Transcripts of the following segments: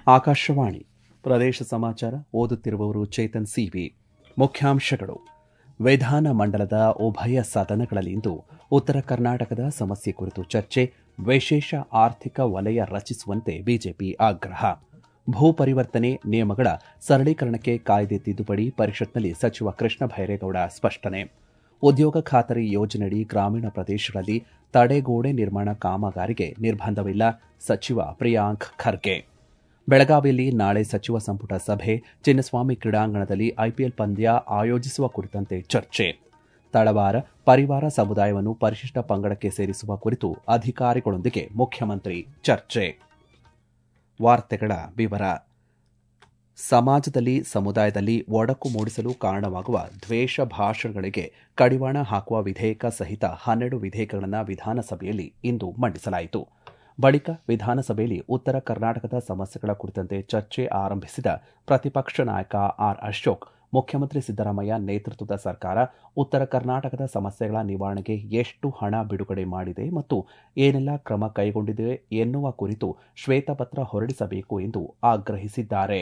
ಆಕಾಶವಾಣಿ ಪ್ರದೇಶ ಸಮಾಚಾರ ಓದುತ್ತಿರುವವರು ಚೇತನ್ ಸಿವಿ ಮುಖ್ಯಾಂಶಗಳು ವಿಧಾನ ಮಂಡಲದ ಉಭಯ ಸದನಗಳಲ್ಲಿಂದು ಉತ್ತರ ಕರ್ನಾಟಕದ ಸಮಸ್ಯೆ ಕುರಿತು ಚರ್ಚೆ ವಿಶೇಷ ಆರ್ಥಿಕ ವಲಯ ರಚಿಸುವಂತೆ ಬಿಜೆಪಿ ಆಗ್ರಹ ಭೂ ಪರಿವರ್ತನೆ ನಿಯಮಗಳ ಸರಳೀಕರಣಕ್ಕೆ ಕಾಯ್ದೆ ತಿದ್ದುಪಡಿ ಪರಿಷತ್ನಲ್ಲಿ ಸಚಿವ ಕೃಷ್ಣ ಭೈರೇಗೌಡ ಸ್ಪಷ್ಟನೆ ಉದ್ಯೋಗ ಖಾತರಿ ಯೋಜನೆಯಡಿ ಗ್ರಾಮೀಣ ಪ್ರದೇಶಗಳಲ್ಲಿ ತಡೆಗೋಡೆ ನಿರ್ಮಾಣ ಕಾಮಗಾರಿಗೆ ನಿರ್ಬಂಧವಿಲ್ಲ ಸಚಿವ ಪ್ರಿಯಾಂಕ್ ಖರ್ಗೆ ಬೆಳಗಾವಿಯಲ್ಲಿ ನಾಳೆ ಸಚಿವ ಸಂಪುಟ ಸಭೆ ಚಿನ್ನಸ್ವಾಮಿ ಕ್ರೀಡಾಂಗಣದಲ್ಲಿ ಐಪಿಎಲ್ ಪಂದ್ಯ ಆಯೋಜಿಸುವ ಕುರಿತಂತೆ ಚರ್ಚೆ ತಳವಾರ ಪರಿವಾರ ಸಮುದಾಯವನ್ನು ಪರಿಶಿಷ್ಟ ಪಂಗಡಕ್ಕೆ ಸೇರಿಸುವ ಕುರಿತು ಅಧಿಕಾರಿಗಳೊಂದಿಗೆ ಮುಖ್ಯಮಂತ್ರಿ ಚರ್ಚೆ ವಾರ್ತೆಗಳ ವಿವರ ಸಮಾಜದಲ್ಲಿ ಸಮುದಾಯದಲ್ಲಿ ಒಡಕು ಮೂಡಿಸಲು ಕಾರಣವಾಗುವ ದ್ವೇಷ ಭಾಷಣಗಳಿಗೆ ಕಡಿವಾಣ ಹಾಕುವ ವಿಧೇಯಕ ಸಹಿತ ಹನ್ನೆರಡು ವಿಧೇಯಕಗಳನ್ನು ವಿಧಾನಸಭೆಯಲ್ಲಿ ಇಂದು ಮಂಡಿಸಲಾಯಿತು ಬಳಿಕ ವಿಧಾನಸಭೆಯಲ್ಲಿ ಉತ್ತರ ಕರ್ನಾಟಕದ ಸಮಸ್ಯೆಗಳ ಕುರಿತಂತೆ ಚರ್ಚೆ ಆರಂಭಿಸಿದ ಪ್ರತಿಪಕ್ಷ ನಾಯಕ ಆರ್ ಅಶೋಕ್ ಮುಖ್ಯಮಂತ್ರಿ ಸಿದ್ದರಾಮಯ್ಯ ನೇತೃತ್ವದ ಸರ್ಕಾರ ಉತ್ತರ ಕರ್ನಾಟಕದ ಸಮಸ್ಯೆಗಳ ನಿವಾರಣೆಗೆ ಎಷ್ಟು ಹಣ ಬಿಡುಗಡೆ ಮಾಡಿದೆ ಮತ್ತು ಏನೆಲ್ಲ ಕ್ರಮ ಕೈಗೊಂಡಿದೆ ಎನ್ನುವ ಕುರಿತು ಶ್ವೇತಪತ್ರ ಹೊರಡಿಸಬೇಕು ಎಂದು ಆಗ್ರಹಿಸಿದ್ದಾರೆ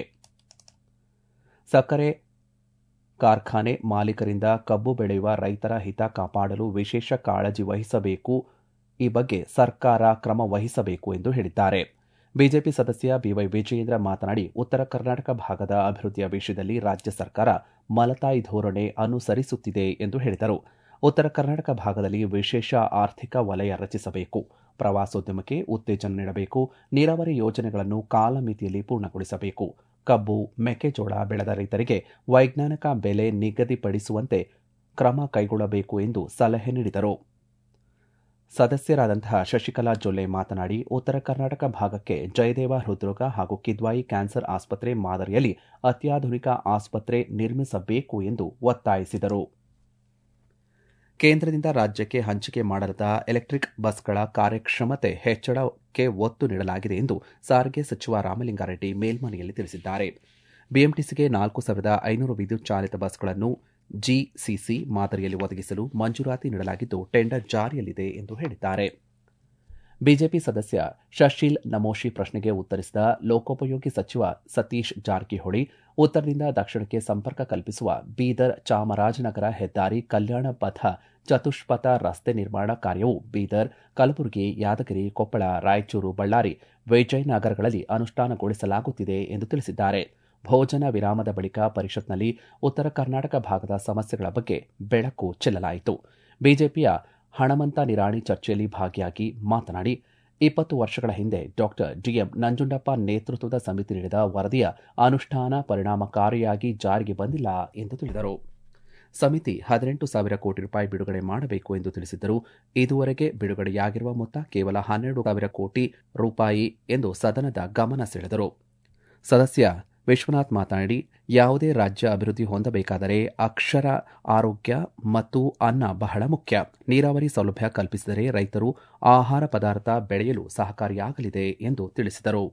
ಸಕ್ಕರೆ ಕಾರ್ಖಾನೆ ಮಾಲೀಕರಿಂದ ಕಬ್ಬು ಬೆಳೆಯುವ ರೈತರ ಹಿತ ಕಾಪಾಡಲು ವಿಶೇಷ ಕಾಳಜಿ ವಹಿಸಬೇಕು ಈ ಬಗ್ಗೆ ಸರ್ಕಾರ ಕ್ರಮ ವಹಿಸಬೇಕು ಎಂದು ಹೇಳಿದ್ದಾರೆ ಬಿಜೆಪಿ ಸದಸ್ಯ ಬಿವೈ ವಿಜಯೇಂದ್ರ ಮಾತನಾಡಿ ಉತ್ತರ ಕರ್ನಾಟಕ ಭಾಗದ ಅಭಿವೃದ್ಧಿಯ ವಿಷಯದಲ್ಲಿ ರಾಜ್ಯ ಸರ್ಕಾರ ಮಲತಾಯಿ ಧೋರಣೆ ಅನುಸರಿಸುತ್ತಿದೆ ಎಂದು ಹೇಳಿದರು ಉತ್ತರ ಕರ್ನಾಟಕ ಭಾಗದಲ್ಲಿ ವಿಶೇಷ ಆರ್ಥಿಕ ವಲಯ ರಚಿಸಬೇಕು ಪ್ರವಾಸೋದ್ಯಮಕ್ಕೆ ಉತ್ತೇಜನ ನೀಡಬೇಕು ನೀರಾವರಿ ಯೋಜನೆಗಳನ್ನು ಕಾಲಮಿತಿಯಲ್ಲಿ ಪೂರ್ಣಗೊಳಿಸಬೇಕು ಕಬ್ಬು ಮೆಕ್ಕೆಜೋಳ ಬೆಳೆದ ರೈತರಿಗೆ ವೈಜ್ಞಾನಿಕ ಬೆಲೆ ನಿಗದಿಪಡಿಸುವಂತೆ ಕ್ರಮ ಕೈಗೊಳ್ಳಬೇಕು ಎಂದು ಸಲಹೆ ನೀಡಿದರು ಸದಸ್ಯರಾದಂತಹ ಶಶಿಕಲಾ ಜೊಲ್ಲೆ ಮಾತನಾಡಿ ಉತ್ತರ ಕರ್ನಾಟಕ ಭಾಗಕ್ಕೆ ಜಯದೇವ ಹೃದ್ರೋಗ ಹಾಗೂ ಕಿದ್ವಾಯಿ ಕ್ಯಾನ್ಸರ್ ಆಸ್ಪತ್ರೆ ಮಾದರಿಯಲ್ಲಿ ಅತ್ಯಾಧುನಿಕ ಆಸ್ಪತ್ರೆ ನಿರ್ಮಿಸಬೇಕು ಎಂದು ಒತ್ತಾಯಿಸಿದರು ಕೇಂದ್ರದಿಂದ ರಾಜ್ಯಕ್ಕೆ ಹಂಚಿಕೆ ಮಾಡಲಾದ ಎಲೆಕ್ಟ್ರಿಕ್ ಬಸ್ಗಳ ಕಾರ್ಯಕ್ಷಮತೆ ಹೆಚ್ಚಳಕ್ಕೆ ಒತ್ತು ನೀಡಲಾಗಿದೆ ಎಂದು ಸಾರಿಗೆ ಸಚಿವ ರಾಮಲಿಂಗಾರೆಡ್ಡಿ ಮೇಲ್ಮನೆಯಲ್ಲಿ ತಿಳಿಸಿದ್ದಾರೆ ಬಿಎಂಟಿಸಿಗೆ ನಾಲ್ಕು ಸಾವಿರದ ಐನೂರು ವಿದ್ಯುತ್ ಚಾಲಿತ ಬಸ್ಗಳನ್ನು ಜಿಸಿಸಿ ಮಾದರಿಯಲ್ಲಿ ಒದಗಿಸಲು ಮಂಜೂರಾತಿ ನೀಡಲಾಗಿದ್ದು ಟೆಂಡರ್ ಜಾರಿಯಲ್ಲಿದೆ ಎಂದು ಹೇಳಿದ್ದಾರೆ ಬಿಜೆಪಿ ಸದಸ್ಯ ಶಶೀಲ್ ನಮೋಶಿ ಪ್ರಶ್ನೆಗೆ ಉತ್ತರಿಸಿದ ಲೋಕೋಪಯೋಗಿ ಸಚಿವ ಸತೀಶ್ ಜಾರಕಿಹೊಳಿ ಉತ್ತರದಿಂದ ದಕ್ಷಿಣಕ್ಕೆ ಸಂಪರ್ಕ ಕಲ್ಪಿಸುವ ಬೀದರ್ ಚಾಮರಾಜನಗರ ಹೆದ್ದಾರಿ ಕಲ್ಯಾಣ ಪಥ ಚತುಷ್ಪಥ ರಸ್ತೆ ನಿರ್ಮಾಣ ಕಾರ್ಯವು ಬೀದರ್ ಕಲಬುರಗಿ ಯಾದಗಿರಿ ಕೊಪ್ಪಳ ರಾಯಚೂರು ಬಳ್ಳಾರಿ ವಿಜಯನಗರಗಳಲ್ಲಿ ಅನುಷ್ಠಾನಗೊಳಿಸಲಾಗುತ್ತಿದೆ ಎಂದು ತಿಳಿಸಿದ್ದಾರೆ ಭೋಜನ ವಿರಾಮದ ಬಳಿಕ ಪರಿಷತ್ನಲ್ಲಿ ಉತ್ತರ ಕರ್ನಾಟಕ ಭಾಗದ ಸಮಸ್ಯೆಗಳ ಬಗ್ಗೆ ಬೆಳಕು ಚೆಲ್ಲಲಾಯಿತು ಬಿಜೆಪಿಯ ಹಣಮಂತ ನಿರಾಣಿ ಚರ್ಚೆಯಲ್ಲಿ ಭಾಗಿಯಾಗಿ ಮಾತನಾಡಿ ಇಪ್ಪತ್ತು ವರ್ಷಗಳ ಹಿಂದೆ ಡಾಕ್ಟರ್ ಡಿಎಂ ನಂಜುಂಡಪ್ಪ ನೇತೃತ್ವದ ಸಮಿತಿ ನೀಡಿದ ವರದಿಯ ಅನುಷ್ಠಾನ ಪರಿಣಾಮಕಾರಿಯಾಗಿ ಜಾರಿಗೆ ಬಂದಿಲ್ಲ ಎಂದು ತಿಳಿದರು ಸಮಿತಿ ಹದಿನೆಂಟು ಸಾವಿರ ಕೋಟಿ ರೂಪಾಯಿ ಬಿಡುಗಡೆ ಮಾಡಬೇಕು ಎಂದು ತಿಳಿಸಿದ್ದರು ಇದುವರೆಗೆ ಬಿಡುಗಡೆಯಾಗಿರುವ ಮೊತ್ತ ಕೇವಲ ಹನ್ನೆರಡು ಸಾವಿರ ಕೋಟಿ ರೂಪಾಯಿ ಎಂದು ಸದನದ ಗಮನ ಸೆಳೆದರು ಸದಸ್ಯ ವಿಶ್ವನಾಥ್ ಮಾತನಾಡಿ ಯಾವುದೇ ರಾಜ್ಯ ಅಭಿವೃದ್ಧಿ ಹೊಂದಬೇಕಾದರೆ ಅಕ್ಷರ ಆರೋಗ್ಯ ಮತ್ತು ಅನ್ನ ಬಹಳ ಮುಖ್ಯ ನೀರಾವರಿ ಸೌಲಭ್ಯ ಕಲ್ಪಿಸಿದರೆ ರೈತರು ಆಹಾರ ಪದಾರ್ಥ ಬೆಳೆಯಲು ಸಹಕಾರಿಯಾಗಲಿದೆ ಎಂದು ತಿಳಿಸಿದರು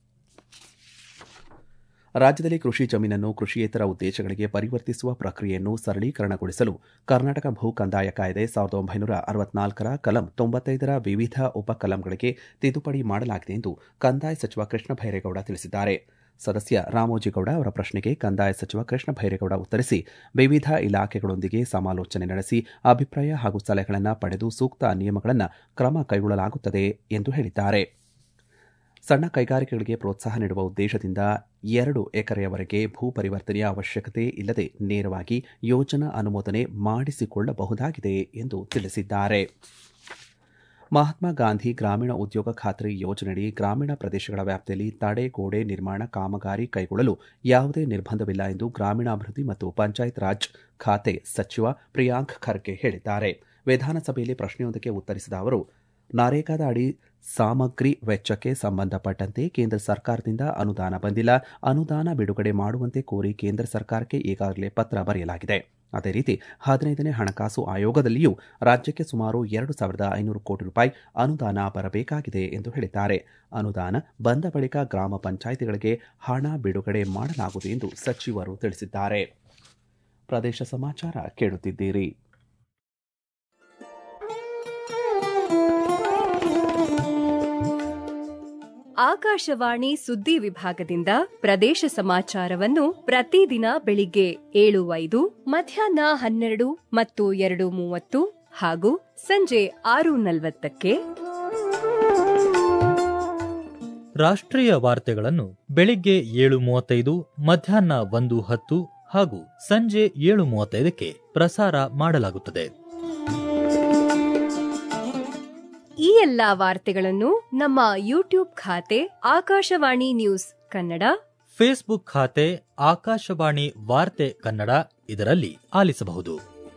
ರಾಜ್ಯದಲ್ಲಿ ಕೃಷಿ ಜಮೀನನ್ನು ಕೃಷಿಯೇತರ ಉದ್ದೇಶಗಳಿಗೆ ಪರಿವರ್ತಿಸುವ ಪ್ರಕ್ರಿಯೆಯನ್ನು ಸರಳೀಕರಣಗೊಳಿಸಲು ಕರ್ನಾಟಕ ಭೂ ಕಂದಾಯ ಕಾಯ್ದೆ ಸಾವಿರದ ಒಂಬೈನೂರ ಅರವತ್ನಾಲ್ಕರ ಕಲಂ ತೊಂಬತ್ತೈದರ ವಿವಿಧ ಉಪಕಲಂಗಳಿಗೆ ತಿದ್ದುಪಡಿ ಮಾಡಲಾಗಿದೆ ಎಂದು ಕಂದಾಯ ಸಚಿವ ಕೃಷ್ಣ ಭೈರೇಗೌಡ ತಿಳಿಸಿದ್ದಾರೆ ಸದಸ್ಯ ರಾಮೋಜಿಗೌಡ ಅವರ ಪ್ರಶ್ನೆಗೆ ಕಂದಾಯ ಸಚಿವ ಕೃಷ್ಣ ಭೈರೇಗೌಡ ಉತ್ತರಿಸಿ ವಿವಿಧ ಇಲಾಖೆಗಳೊಂದಿಗೆ ಸಮಾಲೋಚನೆ ನಡೆಸಿ ಅಭಿಪ್ರಾಯ ಹಾಗೂ ಸಲಹೆಗಳನ್ನು ಪಡೆದು ಸೂಕ್ತ ನಿಯಮಗಳನ್ನು ಕ್ರಮ ಕೈಗೊಳ್ಳಲಾಗುತ್ತದೆ ಎಂದು ಹೇಳಿದ್ದಾರೆ ಸಣ್ಣ ಕೈಗಾರಿಕೆಗಳಿಗೆ ಪ್ರೋತ್ಸಾಹ ನೀಡುವ ಉದ್ದೇಶದಿಂದ ಎರಡು ಎಕರೆಯವರೆಗೆ ಭೂ ಪರಿವರ್ತನೆಯ ಅವಶ್ಯಕತೆ ಇಲ್ಲದೆ ನೇರವಾಗಿ ಯೋಜನಾ ಅನುಮೋದನೆ ಮಾಡಿಸಿಕೊಳ್ಳಬಹುದಾಗಿದೆ ಎಂದು ತಿಳಿಸಿದ್ದಾರೆ ಮಹಾತ್ಮ ಗಾಂಧಿ ಗ್ರಾಮೀಣ ಉದ್ಯೋಗ ಖಾತ್ರಿ ಯೋಜನೆಯಡಿ ಗ್ರಾಮೀಣ ಪ್ರದೇಶಗಳ ವ್ಯಾಪ್ತಿಯಲ್ಲಿ ತಡೆಗೋಡೆ ನಿರ್ಮಾಣ ಕಾಮಗಾರಿ ಕೈಗೊಳ್ಳಲು ಯಾವುದೇ ನಿರ್ಬಂಧವಿಲ್ಲ ಎಂದು ಗ್ರಾಮೀಣಾಭಿವೃದ್ಧಿ ಮತ್ತು ಪಂಚಾಯತ್ ರಾಜ್ ಖಾತೆ ಸಚಿವ ಪ್ರಿಯಾಂಕ್ ಖರ್ಗೆ ಹೇಳಿದ್ದಾರೆ ವಿಧಾನಸಭೆಯಲ್ಲಿ ಪ್ರಶ್ನೆಯೊಂದಕ್ಕೆ ಉತ್ತರಿಸಿದ ಅವರು ನರೇಗಾದ ಅಡಿ ಸಾಮಗ್ರಿ ವೆಚ್ಚಕ್ಕೆ ಸಂಬಂಧಪಟ್ಟಂತೆ ಕೇಂದ್ರ ಸರ್ಕಾರದಿಂದ ಅನುದಾನ ಬಂದಿಲ್ಲ ಅನುದಾನ ಬಿಡುಗಡೆ ಮಾಡುವಂತೆ ಕೋರಿ ಕೇಂದ್ರ ಸರ್ಕಾರಕ್ಕೆ ಈಗಾಗಲೇ ಪತ್ರ ಬರೆಯಲಾಗಿದೆ ಅದೇ ರೀತಿ ಹದಿನೈದನೇ ಹಣಕಾಸು ಆಯೋಗದಲ್ಲಿಯೂ ರಾಜ್ಯಕ್ಕೆ ಸುಮಾರು ಎರಡು ಸಾವಿರದ ಐನೂರು ಕೋಟಿ ರೂಪಾಯಿ ಅನುದಾನ ಬರಬೇಕಾಗಿದೆ ಎಂದು ಹೇಳಿದ್ದಾರೆ ಅನುದಾನ ಬಂದ ಬಳಿಕ ಗ್ರಾಮ ಪಂಚಾಯಿತಿಗಳಿಗೆ ಹಣ ಬಿಡುಗಡೆ ಮಾಡಲಾಗುವುದು ಎಂದು ಸಚಿವರು ತಿಳಿಸಿದ್ದಾರೆ ಪ್ರದೇಶ ಸಮಾಚಾರ ಕೇಳುತ್ತಿದ್ದೀರಿ ಆಕಾಶವಾಣಿ ಸುದ್ದಿ ವಿಭಾಗದಿಂದ ಪ್ರದೇಶ ಸಮಾಚಾರವನ್ನು ಪ್ರತಿದಿನ ಬೆಳಿಗ್ಗೆ ಏಳು ಐದು ಮಧ್ಯಾಹ್ನ ಹನ್ನೆರಡು ಮತ್ತು ಎರಡು ಮೂವತ್ತು ಹಾಗೂ ಸಂಜೆ ಆರು ನಲವತ್ತಕ್ಕೆ ರಾಷ್ಟ್ರೀಯ ವಾರ್ತೆಗಳನ್ನು ಬೆಳಿಗ್ಗೆ ಏಳು ಮೂವತ್ತೈದು ಮಧ್ಯಾಹ್ನ ಒಂದು ಹತ್ತು ಹಾಗೂ ಸಂಜೆ ಏಳು ಮೂವತ್ತೈದಕ್ಕೆ ಪ್ರಸಾರ ಮಾಡಲಾಗುತ್ತದೆ ಈ ಎಲ್ಲಾ ವಾರ್ತೆಗಳನ್ನು ನಮ್ಮ ಯೂಟ್ಯೂಬ್ ಖಾತೆ ಆಕಾಶವಾಣಿ ನ್ಯೂಸ್ ಕನ್ನಡ ಫೇಸ್ಬುಕ್ ಖಾತೆ ಆಕಾಶವಾಣಿ ವಾರ್ತೆ ಕನ್ನಡ ಇದರಲ್ಲಿ ಆಲಿಸಬಹುದು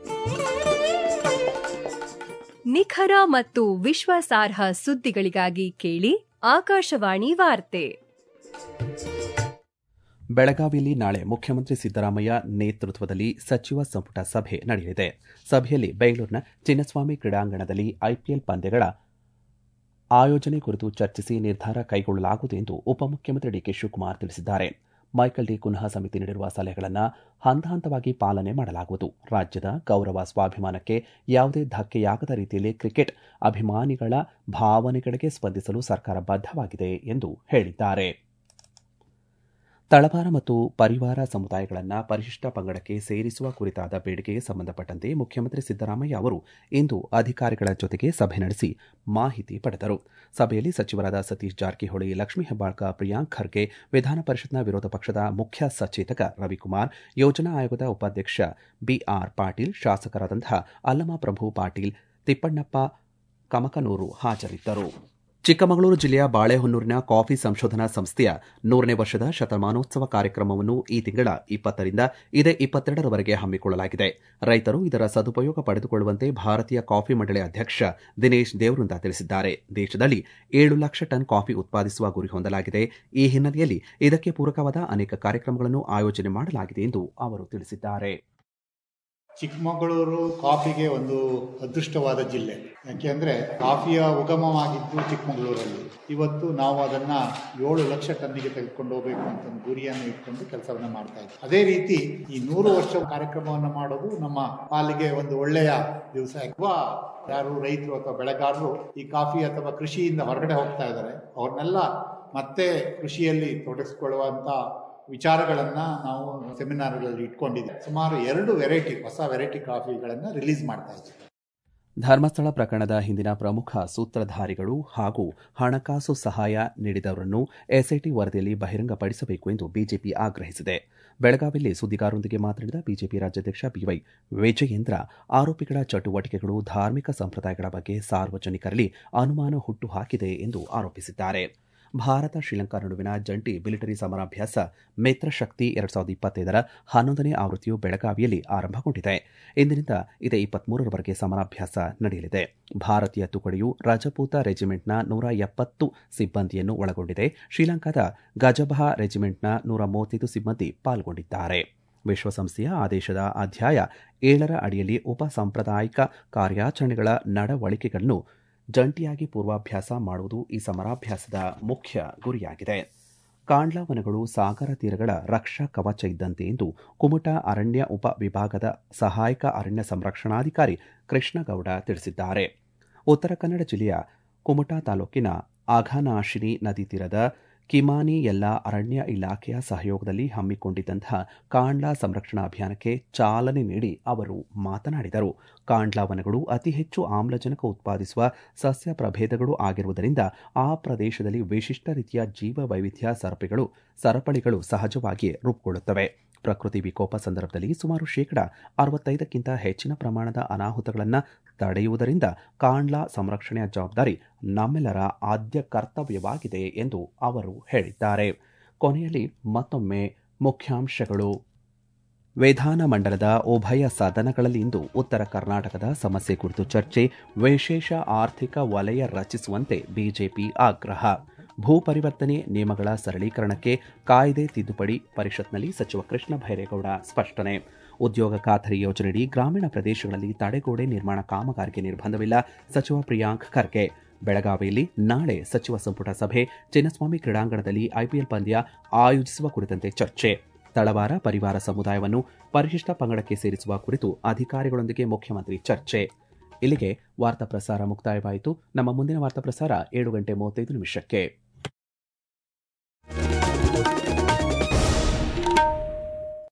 ನಿಖರ ಮತ್ತು ವಿಶ್ವಾಸಾರ್ಹ ಸುದ್ದಿಗಳಿಗಾಗಿ ಕೇಳಿ ಆಕಾಶವಾಣಿ ವಾರ್ತೆ ಬೆಳಗಾವಿಯಲ್ಲಿ ನಾಳೆ ಮುಖ್ಯಮಂತ್ರಿ ಸಿದ್ದರಾಮಯ್ಯ ನೇತೃತ್ವದಲ್ಲಿ ಸಚಿವ ಸಂಪುಟ ಸಭೆ ನಡೆಯಲಿದೆ ಸಭೆಯಲ್ಲಿ ಬೆಂಗಳೂರಿನ ಚಿನ್ನಸ್ವಾಮಿ ಕ್ರೀಡಾಂಗಣದಲ್ಲಿ ಐಪಿಎಲ್ ಪಂದ್ಯಗಳ ಆಯೋಜನೆ ಕುರಿತು ಚರ್ಚಿಸಿ ನಿರ್ಧಾರ ಕೈಗೊಳ್ಳಲಾಗುವುದು ಎಂದು ಉಪಮುಖ್ಯಮಂತ್ರಿ ಡಿಕೆ ಶಿವಕುಮಾರ್ ತಿಳಿಸಿದ್ದಾರೆ ಮೈಕಲ್ ಡಿ ಕುನ್ಹಾ ಸಮಿತಿ ನೀಡಿರುವ ಸಲಹೆಗಳನ್ನು ಹಂತ ಹಂತವಾಗಿ ಪಾಲನೆ ಮಾಡಲಾಗುವುದು ರಾಜ್ಯದ ಗೌರವ ಸ್ವಾಭಿಮಾನಕ್ಕೆ ಯಾವುದೇ ಧಕ್ಕೆಯಾಗದ ರೀತಿಯಲ್ಲಿ ಕ್ರಿಕೆಟ್ ಅಭಿಮಾನಿಗಳ ಭಾವನೆಗಳಿಗೆ ಸ್ಪಂದಿಸಲು ಸರ್ಕಾರ ಬದ್ಧವಾಗಿದೆ ಎಂದು ಹೇಳಿದ್ದಾರೆ ತಳವಾರ ಮತ್ತು ಪರಿವಾರ ಸಮುದಾಯಗಳನ್ನು ಪರಿಶಿಷ್ಟ ಪಂಗಡಕ್ಕೆ ಸೇರಿಸುವ ಕುರಿತಾದ ಬೇಡಿಕೆಗೆ ಸಂಬಂಧಪಟ್ಟಂತೆ ಮುಖ್ಯಮಂತ್ರಿ ಸಿದ್ದರಾಮಯ್ಯ ಅವರು ಇಂದು ಅಧಿಕಾರಿಗಳ ಜೊತೆಗೆ ಸಭೆ ನಡೆಸಿ ಮಾಹಿತಿ ಪಡೆದರು ಸಭೆಯಲ್ಲಿ ಸಚಿವರಾದ ಸತೀಶ್ ಜಾರಕಿಹೊಳಿ ಲಕ್ಷ್ಮೀ ಹೆಬ್ಬಾಳ್ಕ ಪ್ರಿಯಾಂಕ್ ಖರ್ಗೆ ವಿಧಾನ ಪರಿಷತ್ನ ವಿರೋಧ ಪಕ್ಷದ ಮುಖ್ಯ ಸಚೇತಕ ರವಿಕುಮಾರ್ ಯೋಜನಾ ಆಯೋಗದ ಉಪಾಧ್ಯಕ್ಷ ಬಿಆರ್ ಪಾಟೀಲ್ ಶಾಸಕರಾದಂತಹ ಅಲ್ಲಮ ಪ್ರಭು ಪಾಟೀಲ್ ತಿಪ್ಪಣ್ಣಪ್ಪ ಕಮಕನೂರು ಹಾಜರಿದ್ದರು ಚಿಕ್ಕಮಗಳೂರು ಜಿಲ್ಲೆಯ ಬಾಳೆಹೊನ್ನೂರಿನ ಕಾಫಿ ಸಂಶೋಧನಾ ಸಂಸ್ಥೆಯ ನೂರನೇ ವರ್ಷದ ಶತಮಾನೋತ್ಸವ ಕಾರ್ಯಕ್ರಮವನ್ನು ಈ ತಿಂಗಳ ಇಪ್ಪತ್ತರಿಂದ ಇದೇ ಇಪ್ಪತ್ತೆರಡರವರೆಗೆ ಹಮ್ಮಿಕೊಳ್ಳಲಾಗಿದೆ ರೈತರು ಇದರ ಸದುಪಯೋಗ ಪಡೆದುಕೊಳ್ಳುವಂತೆ ಭಾರತೀಯ ಕಾಫಿ ಮಂಡಳಿ ಅಧ್ಯಕ್ಷ ದಿನೇಶ್ ದೇವೃಂದ ತಿಳಿಸಿದ್ದಾರೆ ದೇಶದಲ್ಲಿ ಏಳು ಲಕ್ಷ ಟನ್ ಕಾಫಿ ಉತ್ಪಾದಿಸುವ ಗುರಿ ಹೊಂದಲಾಗಿದೆ ಈ ಹಿನ್ನೆಲೆಯಲ್ಲಿ ಇದಕ್ಕೆ ಪೂರಕವಾದ ಅನೇಕ ಕಾರ್ಯಕ್ರಮಗಳನ್ನು ಆಯೋಜನೆ ಮಾಡಲಾಗಿದೆ ಎಂದು ಅವರು ತಿಳಿಸಿದ್ದಾರೆ ಚಿಕ್ಕಮಗಳೂರು ಕಾಫಿಗೆ ಒಂದು ಅದೃಷ್ಟವಾದ ಜಿಲ್ಲೆ ಯಾಕೆಂದರೆ ಕಾಫಿಯ ಉಗಮವಾಗಿದ್ದು ಚಿಕ್ಕಮಗಳೂರಲ್ಲಿ ಇವತ್ತು ನಾವು ಅದನ್ನು ಏಳು ಲಕ್ಷ ಟನ್ನಿಗೆ ತೆಗೆದುಕೊಂಡು ಹೋಗಬೇಕು ಅಂತ ಒಂದು ಗುರಿಯನ್ನು ಇಟ್ಕೊಂಡು ಕೆಲಸವನ್ನು ಮಾಡ್ತಾ ಇದ್ದೀವಿ ಅದೇ ರೀತಿ ಈ ನೂರು ವರ್ಷ ಕಾರ್ಯಕ್ರಮವನ್ನು ಮಾಡೋದು ನಮ್ಮ ಪಾಲಿಗೆ ಒಂದು ಒಳ್ಳೆಯ ದಿವಸ ಅಥವಾ ಯಾರು ರೈತರು ಅಥವಾ ಬೆಳೆಗಾರರು ಈ ಕಾಫಿ ಅಥವಾ ಕೃಷಿಯಿಂದ ಹೊರಗಡೆ ಹೋಗ್ತಾ ಇದ್ದಾರೆ ಅವ್ರನ್ನೆಲ್ಲ ಮತ್ತೆ ಕೃಷಿಯಲ್ಲಿ ತೊಡಗಿಸ್ಕೊಳ್ಳುವಂಥ ವಿಚಾರಗಳನ್ನು ನಾವು ಸೆಮಿನಾರ್ಗಳಲ್ಲಿ ಇಟ್ಕೊಂಡಿದ್ದೀವಿ ಸುಮಾರು ಎರಡು ವೆರೈಟಿ ಹೊಸ ವೆರೈಟಿ ಕಾಫಿಗಳನ್ನು ರಿಲೀಸ್ ಮಾಡ್ತಾ ಇದ್ದೀವಿ ಧರ್ಮಸ್ಥಳ ಪ್ರಕರಣದ ಹಿಂದಿನ ಪ್ರಮುಖ ಸೂತ್ರಧಾರಿಗಳು ಹಾಗೂ ಹಣಕಾಸು ಸಹಾಯ ನೀಡಿದವರನ್ನು ಎಸ್ಐಟಿ ವರದಿಯಲ್ಲಿ ಬಹಿರಂಗಪಡಿಸಬೇಕು ಎಂದು ಬಿಜೆಪಿ ಆಗ್ರಹಿಸಿದೆ ಬೆಳಗಾವಿಯಲ್ಲಿ ಸುದ್ದಿಗಾರರೊಂದಿಗೆ ಮಾತನಾಡಿದ ಬಿಜೆಪಿ ರಾಜ್ಯಾಧ್ಯಕ್ಷ ಬಿವೈ ವಿಜಯೇಂದ್ರ ಆರೋಪಿಗಳ ಚಟುವಟಿಕೆಗಳು ಧಾರ್ಮಿಕ ಸಂಪ್ರದಾಯಗಳ ಬಗ್ಗೆ ಸಾರ್ವಜನಿಕರಲ್ಲಿ ಅನುಮಾನ ಹುಟ್ಟುಹಾಕಿದೆ ಎಂದು ಆರೋಪಿಸಿದ್ದಾರೆ ಭಾರತ ಶ್ರೀಲಂಕಾ ನಡುವಿನ ಜಂಟಿ ಮಿಲಿಟರಿ ಸಮರಾಭ್ಯಾಸ ಮಿತ್ರಶಕ್ತಿ ಎರಡ್ ಸಾವಿರದ ಇಪ್ಪತ್ತೈದರ ಹನ್ನೊಂದನೇ ಆವೃತ್ತಿಯು ಬೆಳಗಾವಿಯಲ್ಲಿ ಆರಂಭಗೊಂಡಿದೆ ಇಂದಿನಿಂದ ಇದೇ ಇಪ್ಪತ್ಮೂರರವರೆಗೆ ಸಮರಾಭ್ಯಾಸ ನಡೆಯಲಿದೆ ಭಾರತೀಯ ತುಕಡಿಯು ರಜಪೂತ ರೆಜಿಮೆಂಟ್ನ ನೂರ ಎಪ್ಪತ್ತು ಸಿಬ್ಬಂದಿಯನ್ನು ಒಳಗೊಂಡಿದೆ ಶ್ರೀಲಂಕಾದ ಗಜಬಹ ರೆಜಿಮೆಂಟ್ನ ನೂರ ಮೂವತ್ತೈದು ಸಿಬ್ಬಂದಿ ಪಾಲ್ಗೊಂಡಿದ್ದಾರೆ ವಿಶ್ವಸಂಸ್ಥೆಯ ಆದೇಶದ ಅಧ್ಯಾಯ ಏಳರ ಅಡಿಯಲ್ಲಿ ಉಪ ಸಾಂಪ್ರದಾಯಿಕ ಕಾರ್ಯಾಚರಣೆಗಳ ನಡವಳಿಕೆಗಳನ್ನು ಜಂಟಿಯಾಗಿ ಪೂರ್ವಾಭ್ಯಾಸ ಮಾಡುವುದು ಈ ಸಮರಾಭ್ಯಾಸದ ಮುಖ್ಯ ಗುರಿಯಾಗಿದೆ ಕಾಂಡ್ಲಾ ವನಗಳು ಸಾಗರ ತೀರಗಳ ರಕ್ಷಾ ಕವಚ ಇದ್ದಂತೆ ಎಂದು ಕುಮಟಾ ಅರಣ್ಯ ಉಪ ವಿಭಾಗದ ಸಹಾಯಕ ಅರಣ್ಯ ಸಂರಕ್ಷಣಾಧಿಕಾರಿ ಕೃಷ್ಣಗೌಡ ತಿಳಿಸಿದ್ದಾರೆ ಉತ್ತರ ಕನ್ನಡ ಜಿಲ್ಲೆಯ ಕುಮಟಾ ತಾಲೂಕಿನ ಅಘನಾಶಿನಿ ನದಿ ತೀರದ ಕಿಮಾನಿ ಎಲ್ಲ ಅರಣ್ಯ ಇಲಾಖೆಯ ಸಹಯೋಗದಲ್ಲಿ ಹಮ್ಮಿಕೊಂಡಿದ್ದಂತಹ ಕಾಂಡ್ಲಾ ಸಂರಕ್ಷಣಾ ಅಭಿಯಾನಕ್ಕೆ ಚಾಲನೆ ನೀಡಿ ಅವರು ಮಾತನಾಡಿದರು ಕಾಂಡ್ಲಾ ವನಗಳು ಅತಿ ಹೆಚ್ಚು ಆಮ್ಲಜನಕ ಉತ್ಪಾದಿಸುವ ಸಸ್ಯ ಪ್ರಭೇದಗಳು ಆಗಿರುವುದರಿಂದ ಆ ಪ್ರದೇಶದಲ್ಲಿ ವಿಶಿಷ್ಟ ರೀತಿಯ ಜೀವ ವೈವಿಧ್ಯ ಸರಪಳಿಗಳು ಸರಪಳಿಗಳು ಸಹಜವಾಗಿಯೇ ರೂಪುಗೊಳ್ಳುತ್ತವೆ ಪ್ರಕೃತಿ ವಿಕೋಪ ಸಂದರ್ಭದಲ್ಲಿ ಸುಮಾರು ಶೇಕಡ ಅರವತ್ತೈದಕ್ಕಿಂತ ಹೆಚ್ಚಿನ ಪ್ರಮಾಣದ ಅನಾಹುತಗಳನ್ನು ತಡೆಯುವುದರಿಂದ ಕಾಂಡ್ಲಾ ಸಂರಕ್ಷಣೆಯ ಜವಾಬ್ದಾರಿ ನಮ್ಮೆಲ್ಲರ ಆದ್ಯ ಕರ್ತವ್ಯವಾಗಿದೆ ಎಂದು ಅವರು ಹೇಳಿದ್ದಾರೆ ಕೊನೆಯಲ್ಲಿ ಮತ್ತೊಮ್ಮೆ ಮುಖ್ಯಾಂಶಗಳು ವಿಧಾನಮಂಡಲದ ಉಭಯ ಸದನಗಳಲ್ಲಿ ಇಂದು ಉತ್ತರ ಕರ್ನಾಟಕದ ಸಮಸ್ಯೆ ಕುರಿತು ಚರ್ಚೆ ವಿಶೇಷ ಆರ್ಥಿಕ ವಲಯ ರಚಿಸುವಂತೆ ಬಿಜೆಪಿ ಆಗ್ರಹ ಭೂ ಪರಿವರ್ತನೆ ನಿಯಮಗಳ ಸರಳೀಕರಣಕ್ಕೆ ಕಾಯ್ದೆ ತಿದ್ದುಪಡಿ ಪರಿಷತ್ನಲ್ಲಿ ಸಚಿವ ಕೃಷ್ಣ ಭೈರೇಗೌಡ ಸ್ಪಷ್ಟನೆ ಉದ್ಯೋಗ ಖಾತರಿ ಯೋಜನೆಯಡಿ ಗ್ರಾಮೀಣ ಪ್ರದೇಶಗಳಲ್ಲಿ ತಡೆಗೋಡೆ ನಿರ್ಮಾಣ ಕಾಮಗಾರಿಗೆ ನಿರ್ಬಂಧವಿಲ್ಲ ಸಚಿವ ಪ್ರಿಯಾಂಕ್ ಖರ್ಗೆ ಬೆಳಗಾವಿಯಲ್ಲಿ ನಾಳೆ ಸಚಿವ ಸಂಪುಟ ಸಭೆ ಚಿನ್ನಸ್ವಾಮಿ ಕ್ರೀಡಾಂಗಣದಲ್ಲಿ ಐಪಿಎಲ್ ಪಂದ್ಯ ಆಯೋಜಿಸುವ ಕುರಿತಂತೆ ಚರ್ಚೆ ತಳವಾರ ಪರಿವಾರ ಸಮುದಾಯವನ್ನು ಪರಿಶಿಷ್ಟ ಪಂಗಡಕ್ಕೆ ಸೇರಿಸುವ ಕುರಿತು ಅಧಿಕಾರಿಗಳೊಂದಿಗೆ ಮುಖ್ಯಮಂತ್ರಿ ಚರ್ಚೆ ಇಲ್ಲಿಗೆ ವಾರ್ತಾ ಪ್ರಸಾರ ಮುಕ್ತಾಯವಾಯಿತು ನಮ್ಮ ಮುಂದಿನ ವಾರ್ತಾ ಪ್ರಸಾರ ಏಳು ಗಂಟೆ ಮೂವತ್ತೈದು ನಿಮಿಷಕ್ಕೆ